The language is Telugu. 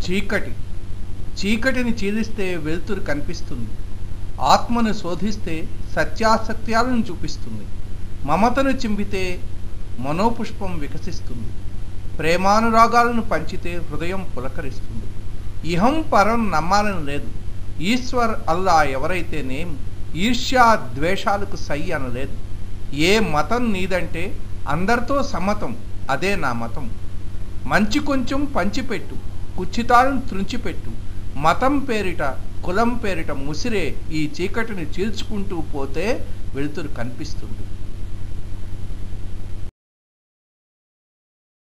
చీకటి చీకటిని చీలిస్తే వెలుతురు కనిపిస్తుంది ఆత్మను శోధిస్తే సత్యాసత్యాలను చూపిస్తుంది మమతను చింపితే మనోపుష్పం వికసిస్తుంది ప్రేమానురాగాలను పంచితే హృదయం పులకరిస్తుంది ఇహం పరం నమ్మాలని లేదు ఈశ్వర్ అల్లా ఎవరైతేనేం ఈర్ష్యా ద్వేషాలకు సై అనలేదు ఏ మతం నీదంటే అందరితో సమ్మతం అదే నా మతం మంచి కొంచెం పంచిపెట్టు కుచ్చితాలను త్రుంచిపెట్టు మతం పేరిట కులం పేరిట ముసిరే ఈ చీకటిని చీల్చుకుంటూ పోతే వెలుతురు కనిపిస్తుంది